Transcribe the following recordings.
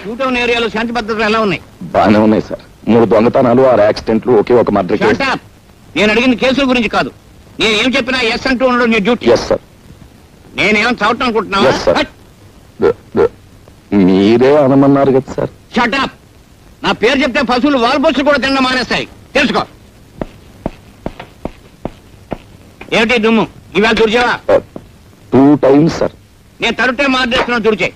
Two town ఏరియాలో శాంతి భద్రతలు ఎలా ఉన్నాయి బాగానే ఉన్నాయి సార్ మూడు దొంగతనాలు ఆరు యాక్సిడెంట్లు ఒకే ఒక మర్డర్ కేసు Shut up. నేను అడిగిన కేసుల గురించి కాదు నేను ఏం చెప్పినా ఎస్ అంటూ ఉండడం నీ డ్యూటీ ఎస్ సార్ నేనేం చదవటం అనుకుంటున్నావా Yes, sir. మీరే అనమన్నారు కదా సార్ షటప్ నా పేరు చెప్తే పశువులు వాల్పోస్టులు కూడా తినడం మానేస్తాయి తెలుసుకో ఏమిటి దుమ్ము ఇవాళ తుడిచావా టూ టైమ్స్ సార్ నేను తరుటే మార్చేస్తున్నా తుడిచే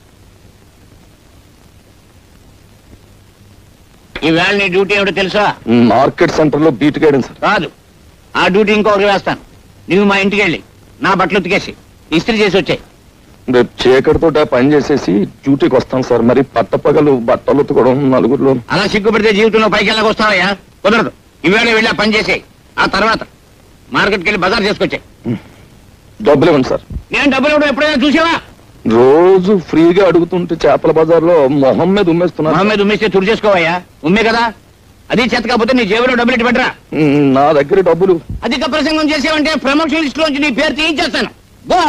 ఈవేళ నీ డ్యూటీ ఏమిటో తెలుసా మార్కెట్ సెంటర్ లో బీట్ గైడెన్ సార్ కాదు ఆ డ్యూటీ ఇంకొకరు వేస్తాను నువ్వు మా ఇంటికి వెళ్ళి నా బట్టలు ఉతికేసి ఇస్త్రీ చేసి వచ్చాయి రేపు చీకటితో పని చేసేసి డ్యూటీకి వస్తాం సార్ మరి పట్టపగలు బట్టలు ఉతకడం నలుగురిలో అలా సిగ్గుపడితే జీవితంలో పైకి వెళ్ళక వస్తావయ్యా కుదరదు ఈవేళ వెళ్ళి ఆ పని చేసేయి ఆ తర్వాత మార్కెట్కి వెళ్ళి బజార్ చేసుకొచ్చాయి డబ్బులు ఇవ్వండి సార్ నేను డబ్బులు ఇవ్వడం ఎప్పుడైనా చూసావా రోజు ఫ్రీగా అడుగుతుంటే చేపల బజార్లో మొహం మీద ఉమ్మేస్తున్నారు మొహమ్మద్ ఉమ్మేస్తే తుడి చేసుకోవయ్యా ఉమ్మే కదా అది చేత కాకపోతే నీ జేబులో డబ్బులు ఇటు పెట్టరా ఉమ్, నా దగ్గర డబ్బులు అధిక ప్రసంగం చేసావంటే ప్రమోషన్ లిస్ట్ లోంచి నీ పేరు తీయించేస్తాను గో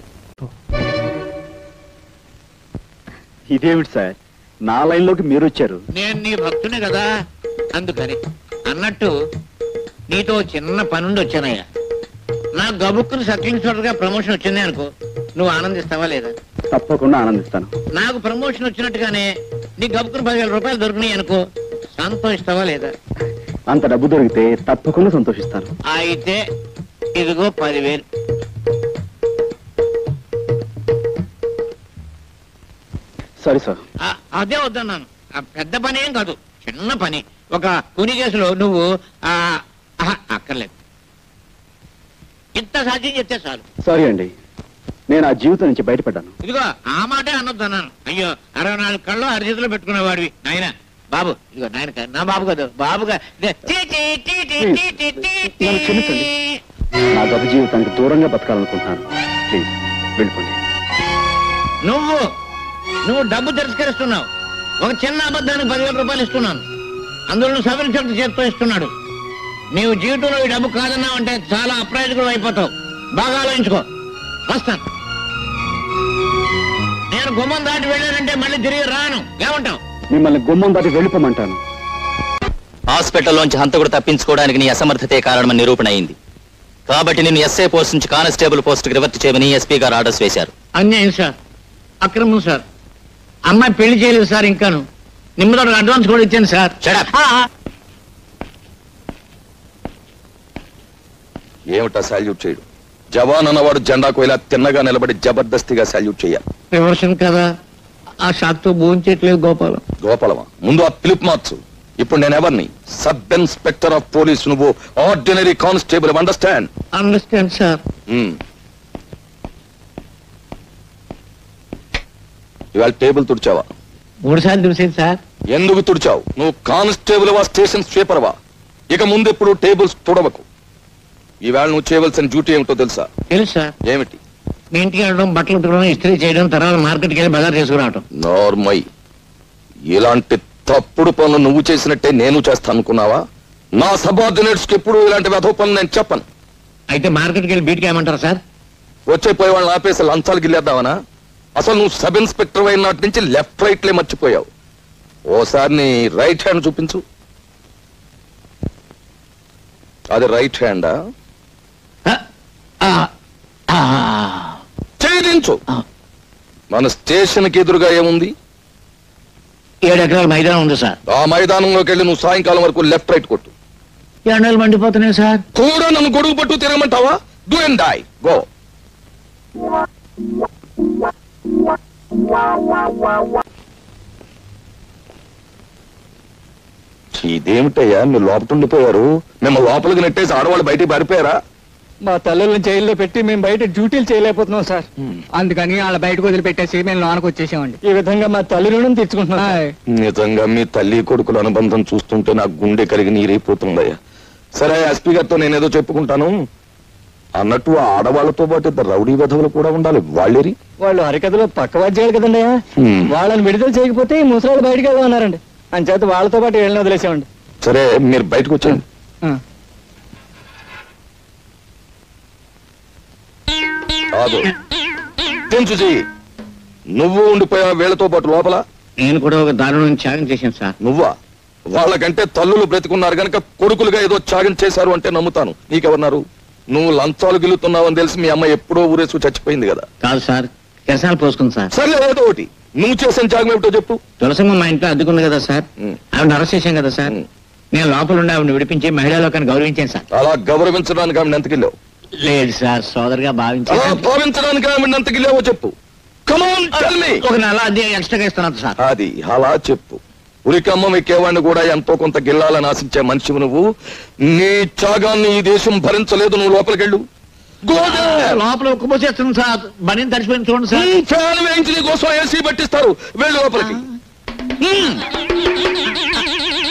ఇదేమిటి సార్ నా లైన్ లోకి మీరు వచ్చారు నేను నీ భక్తునే కదా అందుకని అన్నట్టు నీతో చిన్న పనుండి వచ్చానయ్యా నా గబుక్కును సబ్ ఇన్స్పెక్టర్ గా ప్రమోషన్ వచ్చింది అనుకో నువ్వు ఆనందిస్తావా లేదా తప్పకుండా ఆనందిస్తాను నాకు ప్రమోషన్ వచ్చినట్టుగానే నీ గబుక్కును పదివేల రూపాయలు దొరికినాయి అనుకో సంతోషిస్తావా లేదా అంత డబ్బు దొరికితే తప్పకుండా సంతోషిస్తాను అయితే ఇదిగో పదివేలు సరే సార్ ఆ, అదే వద్దన్నాను ఆ పెద్ద పని ఏం కాదు చిన్న పని ఒక కుని కేసులో నువ్వు ఆ, ఆహా, అక్కర్లేదు ఇంత సాధ్యం చెప్తే చాలు సారీ అండి నేను ఆ జీవితం నుంచి బయటపడ్డాను ఇదిగో ఆ మాటే అనొద్దు అన్నాను అయ్యో అరవై నాలుగు కళ్ళు అరిచేతిలో పెట్టుకునేవాడివి నాయన బాబు ఇదిగో నాయన కాదు, నా బాబు కాదు బాబుగా ఇదే, టీ, టీ, టీ, టీ, టీ, టీ, టీ, టీ. నన్ను క్షమించండి. నా గత జీవితానికి దూరంగా బతకాలనుకుంటున్నాను ప్లీజ్ వెళ్ళిపోండి నువ్వు నువ్వు డబ్బు తిరస్కరిస్తున్నావు ఒక చిన్న అబద్ధానికి పదివేల రూపాయలు ఇస్తున్నాను అందులో సబ్ ఇన్స్పెక్టర్ చేతితో ఇస్తున్నాడు నీవు జీవితంలో ఈ డబ్బు కాదన్నావు అంటే చాలా అప్రాయకుడు అయిపోతావు బాగా ఆలోచించుకో వస్తాను నేను గుమ్మం దాటి వెళ్ళానంటే మళ్ళీ తిరిగి రాను ఏమంటావు మిమ్మల్ని గుమ్మం దాటి వెళ్ళిపోమంటాను హాస్పిటల్లోంచి హంతకుడు తప్పించుకోవడానికి నీ అసమర్థతే కారణమని నిరూపణ అయింది కాబట్టి నిన్ను ఎస్ఐ పోస్ట్ నుంచి కానిస్టేబుల్ పోస్ట్కి రివర్ట్ చేయమని ఎస్పీ గారు ఆర్డర్స్ వేశారు అన్యాయం సార్ అక్రమం సార్ అమ్మాయి పెళ్లి చేయలేదు సార్ ఇంకాను నిమ్మతో అడ్వాన్స్ కూడా ఇచ్చాను సార్ Shut up. ఆ, ఆ. ఏమిటా సాల్యూట్ చేయడు జవాన్ అన్నవాడు జెండాకు ఇలా తిన్నగా నిలబడి జబర్దస్తిగా సాల్యూట్ చేయాలి రివర్షన్ కదా ఆ షాక్ తో భోంచేయట్లేదు గోపాలం గోపాలమా ముందు ఆ పిలుపు మార్చు ఇప్పుడు నేను ఎవరిని సబ్ ఇన్స్పెక్టర్ ఆఫ్ పోలీస్ నువ్వు ordinary constable understand understand sir ఇవాళ టేబుల్ తుడిచావా మూడు సార్లు చూసేది సార్ ఎందుకు తుడిచావు నువ్వు కానిస్టేబుల్ వా స్టేషన్ స్వీపర్ వా ఇక ముందెప్పుడు టేబుల్స్ తుడవకు ఈవేళ నువ్వు చేయవలసిన డ్యూటీ ఏమిటో తెలుసా తెలుసు సార్ ఏమిటి మీ ఇంటికి వెళ్ళడం బట్టలు ఉతకడం ఇస్త్రీ చేయడం తర్వాత మార్కెట్కి వెళ్ళి బజార్ చేసుకురావడం నార్మై ఇలాంటి తప్పుడు పనులు నువ్వు చేసినట్టే నేను చేస్తాను అనుకున్నావా నా సబార్డినేట్స్ కి ఎప్పుడు ఇలాంటి వెధవ పనులు నేను చెప్పను అయితే మార్కెట్కి వెళ్ళి బీట్కి ఏమంటారు సార్ వచ్చే పోయే వాళ్ళని ఆపేసి లంచాలు గిల్లేద్దామనా అసలు నువ్వు సబ్ ఇన్స్పెక్టర్ అయిన నాటి నుంచి లెఫ్ట్ రైట్లే మర్చిపోయావు ఓసారి నీ రైట్ హ్యాండ్ చూపించు అది రైట్ హ్యాండా ఆ, ఆ, ఆ. ఛేదించు మన స్టేషన్ కి ఎదురుగా ఏముంది ఏడు ఎకరాల మైదానం ఉంది సార్ ఆ మైదానంలోకి వెళ్ళి నువ్వు సాయంకాలం వరకు లెఫ్ట్ రైట్ కొట్టు ఎండలు మండిపోతున్నాయి సార్ కూడా నన్ను గొడుగు పట్టు తిరగమంటావా డూ అండ్ డై గో ఇదేమిటయ్యా మీరు లోపల ఉండిపోయారు మేము లోపలికి నెట్టేసి ఆడవాళ్ళు బయటికి పారిపోయారా మా తల్లులను జైల్లో పెట్టి మేము బయట డ్యూటీలు చేయలేకపోతున్నాం సార్ అందుకని వాళ్ళ బయటకు వదిలిపెట్టేసి మేము లోనకు వచ్చేసామండి ఈ విధంగా మా తల్లి రుణం తెచ్చుకుంటున్నాం సార్. నిజంగా మీ తల్లి కొడుకుల అనుబంధం చూస్తుంటే నాకు గుండె కరిగి నీరైపోతుందయ్యా సరే ఎస్పీ గారితో నేనేదో చెప్పుకుంటాను అన్నట్టు ఆ ఆడవాళ్ళతో పాటు ఇద్దరు రౌడీ వెధవులు కూడా ఉండాలి వాళ్ళేరి వాళ్ళు హరికథలో పక్క వాద్యాలు కదండి హ్మ్. వాళ్ళని విడుదల చేయకపోతే ఈ ముసలాళ్ళు బయటకు వెళ్దాం అన్నారండి అంచేత వాళ్ళతో పాటు వెళ్ళిన వదిలేసామండి సరే మీరు బయటకు వచ్చేయండి ఆ. కాదు తెంచు చెయ్యి నువ్వు ఉండిపోయా వీళ్ళతో పాటు లోపల నేను కూడా ఒక దారుణం త్యాగం చేశాను సార్ నువ్వా వాళ్ళకంటే తల్లులు బ్రతికున్నారు గనక కొడుకులుగా ఏదో త్యాగం చేశారు అంటే నమ్ముతాను నీకెవరున్నారు నువ్వు లంచాలు గిలుతున్నావని తెలిసి మీ అమ్మ ఎప్పుడో ఊరేసు చచ్చిపోయింది కదా కాదు సార్ కిరసాలు పోసుకుంది సార్ సర్లే ఏదో ఒకటి నువ్వు చేసిన త్యాగం ఏమిటో చెప్పు తులసమ్మ మా ఇంట్లో అద్దుకుంది కదా సార్ ఉం. ఆవిడ అరెస్ట్ చేశాం కదా సార్ ఉం. నేను లోపల ఉండి ఆవిడ విడిపించి మహిళా లోకాన్ని గౌరవించాను సార్ అలా గౌరవించడానికి ఆమె ఎంతకిల్లావు లేదు సార్ సోదరుగా అలా భావించాను భావించడానికి ఆమె ఎంతకిల్లావో చెప్పు కమాన్ టెల్ మీ ఒక నెల అద్దె ఎక్స్ట్రాగా ఇస్తున్నాను సార్ అది అలా చెప్పు ఉరికమ్మ ఎక్కేవాడిని కూడా ఎంతో కొంత గిల్లాలని ఆశించే మనిషివి నువ్వు నీ త్యాగాన్ని ఈ దేశం భరించలేదు నువ్వు లోపలికెళ్ళు Go there. లోపల ఉక్కుపోసేస్తుంది సార్ బనీని తడిచిపోయింది చూడండి సార్ ఉమ్, ఫ్యాన్ వేయించి నీ కోసం ఏసీ పట్టిస్తారు వెళ్ళు లోపలికి ఉం.